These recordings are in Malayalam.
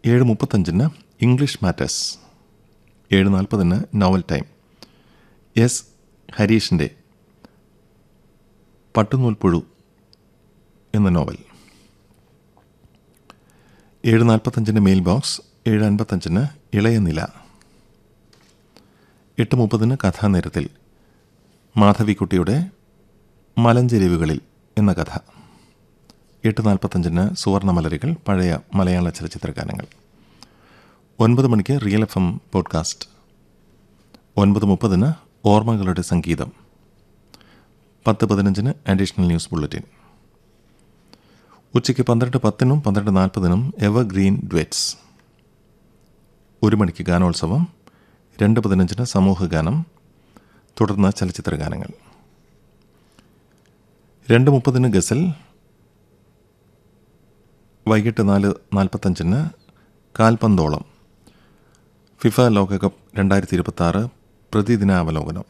ഏഴ് മുപ്പത്തഞ്ചിന് ഇംഗ്ലീഷ് മാറ്റേഴ്സ് ഏഴ് നാൽപ്പതിന് നോവൽ ടൈം എസ് ഹരീഷിൻ്റെ പട്ടുനൂൽപ്പുഴു എന്ന നോവൽ ഏഴ് നാൽപ്പത്തഞ്ചിന് മെയിൽ ബോക്സ് ഏഴ് അൻപത്തഞ്ചിന് ഇളയ നില എട്ട് മുപ്പതിന് കഥാനേരത്തിൽ മാധവിക്കുട്ടിയുടെ മലഞ്ചെരിവുകളിൽ എന്ന കഥ എട്ട് നാൽപ്പത്തഞ്ചിന് സുവർണമലരികൾ പഴയ മലയാള ചലച്ചിത്രഗാനങ്ങൾ ഒൻപത് മണിക്ക് റിയൽ എഫ് എം പോഡ്കാസ്റ്റ് ഒൻപത് മുപ്പതിന് ഓർമ്മകളുടെ സംഗീതം പത്ത് പതിനഞ്ചിന് അഡീഷണൽ ന്യൂസ് ബുള്ളറ്റിൻ ഉച്ചയ്ക്ക് പന്ത്രണ്ട് പത്തിനും പന്ത്രണ്ട് നാൽപ്പതിനും എവർ ഗ്രീൻ ഡ്വെറ്റ്സ് ഒരു മണിക്ക് ഗാനോത്സവം രണ്ട് പതിനഞ്ചിന് സമൂഹഗാനം തുടർന്ന് ചലച്ചിത്രഗാനങ്ങൾ രണ്ട് മുപ്പതിന് ഗസൽ വൈകിട്ട് നാല് നാൽപ്പത്തഞ്ചിന് കാൽപന്തോളം ഫിഫ ലോകകപ്പ് രണ്ടായിരത്തി ഇരുപത്തി ആറ് പ്രതിദിനാവലോകനം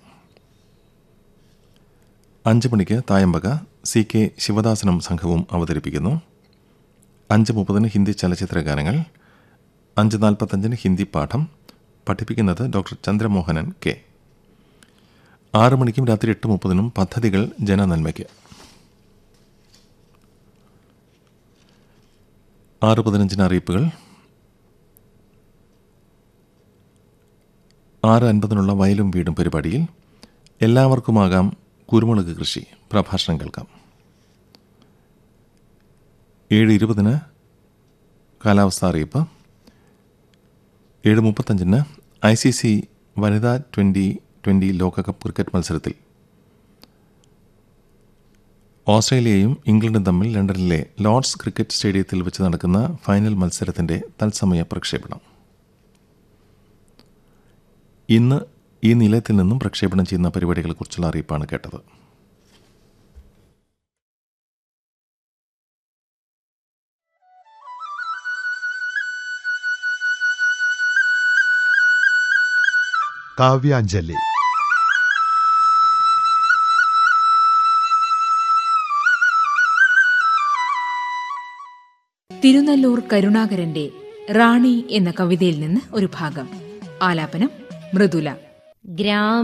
അഞ്ച് മണിക്ക് തായമ്പക സി കെ ശിവദാസനും സംഘവും അവതരിപ്പിക്കുന്നു അഞ്ച് മുപ്പതിന് ഹിന്ദി ചലച്ചിത്ര ഗാനങ്ങൾ അഞ്ച് നാൽപ്പത്തഞ്ചിന് ഹിന്ദി പാഠം പഠിപ്പിക്കുന്നത് ഡോക്ടർ ചന്ദ്രമോഹനൻ കെ ആറ് മണിക്കും രാത്രി എട്ട് മുപ്പതിനും പദ്ധതികൾ ജനനന്മയ്ക്ക് ആറ് പതിനഞ്ചിന് അറിയിപ്പുകൾ ആറ് അൻപതിനുള്ള വയലും വീടും പരിപാടിയിൽ എല്ലാവർക്കുമാകാം കുരുമുളക് കൃഷി പ്രഭാഷണം കേൾക്കാം ഏഴ് ഇരുപതിന് കാലാവസ്ഥ അറിയിപ്പ് ഏഴ് മുപ്പത്തഞ്ചിന് ഐ സി സി വനിതാ ട്വൻ്റി ട്വൻ്റി ലോകകപ്പ് ക്രിക്കറ്റ് മത്സരത്തിൽ ഓസ്ട്രേലിയയും ഇംഗ്ലണ്ടും തമ്മിൽ ലണ്ടനിലെ ലോർഡ്സ് ക്രിക്കറ്റ് സ്റ്റേഡിയത്തിൽ വെച്ച് നടക്കുന്ന ഫൈനൽ മത്സരത്തിൻ്റെ തത്സമയ പ്രക്ഷേപണം ഇന്ന് ഈ നിലയത്തിൽ നിന്നും പ്രക്ഷേപണം ചെയ്യുന്ന പരിപാടികളെക്കുറിച്ചുള്ള അറിയിപ്പാണ് കേട്ടത് കാവ്യാഞ്ജലി തിരുനല്ലൂർ കരുണാകരന്റെ റാണി എന്ന കവിതയിൽ നിന്ന് ഒരു ഭാഗം ആലാപനം മൃദുല ഗ്രാമ